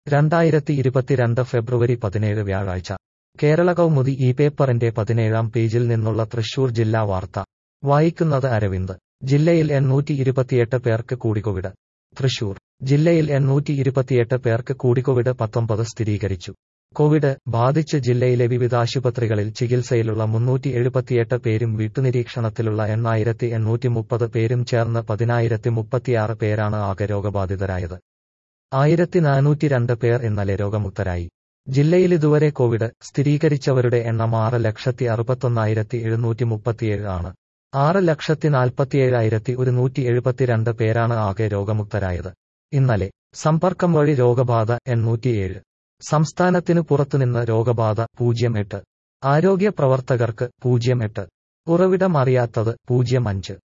രണ്ടായിരത്തി ഇരുപത്തിരണ്ട് ഫെബ്രുവരി പതിനേഴ് വ്യാഴാഴ്ച കേരള കൗമുദി ഈ പേപ്പറിന്റെ പതിനേഴാം പേജിൽ നിന്നുള്ള തൃശൂർ ജില്ലാ വാർത്ത വായിക്കുന്നത് അരവിന്ദ് ജില്ലയിൽ എണ്ണൂറ്റി ഇരുപത്തിയെട്ട് പേർക്ക് കൂടി കോവിഡ് തൃശൂർ ജില്ലയിൽ എണ്ണൂറ്റി ഇരുപത്തിയെട്ട് പേർക്ക് കൂടി കോവിഡ് പത്തൊമ്പത് സ്ഥിരീകരിച്ചു കോവിഡ് ബാധിച്ച് ജില്ലയിലെ വിവിധ ആശുപത്രികളിൽ ചികിത്സയിലുള്ള മുന്നൂറ്റി എഴുപത്തിയെട്ട് പേരും വീട്ടുനിരീക്ഷണത്തിലുള്ള എണ്ണായിരത്തി എണ്ണൂറ്റി മുപ്പത് പേരും ചേർന്ന് പതിനായിരത്തി മുപ്പത്തിയാറ് പേരാണ് ആകെ രോഗബാധിതരായത് ആയിരത്തി നാനൂറ്റി രണ്ട് പേർ ഇന്നലെ രോഗമുക്തരായി ജില്ലയിൽ ഇതുവരെ കോവിഡ് സ്ഥിരീകരിച്ചവരുടെ എണ്ണം ആറ് ലക്ഷത്തി അറുപത്തൊന്നായിരത്തി എഴുന്നൂറ്റി മുപ്പത്തിയേഴ് ആണ് ആറ് ലക്ഷത്തി നാൽപ്പത്തിയേഴായിരത്തി ഒരുന്നൂറ്റി എഴുപത്തിരണ്ട് പേരാണ് ആകെ രോഗമുക്തരായത് ഇന്നലെ സമ്പർക്കം വഴി രോഗബാധ എണ്ണൂറ്റിയേഴ് സംസ്ഥാനത്തിനു പുറത്തുനിന്ന് രോഗബാധ പൂജ്യം എട്ട് ആരോഗ്യ പ്രവർത്തകർക്ക് പൂജ്യം എട്ട് ഉറവിടം അറിയാത്തത് പൂജ്യം അഞ്ച്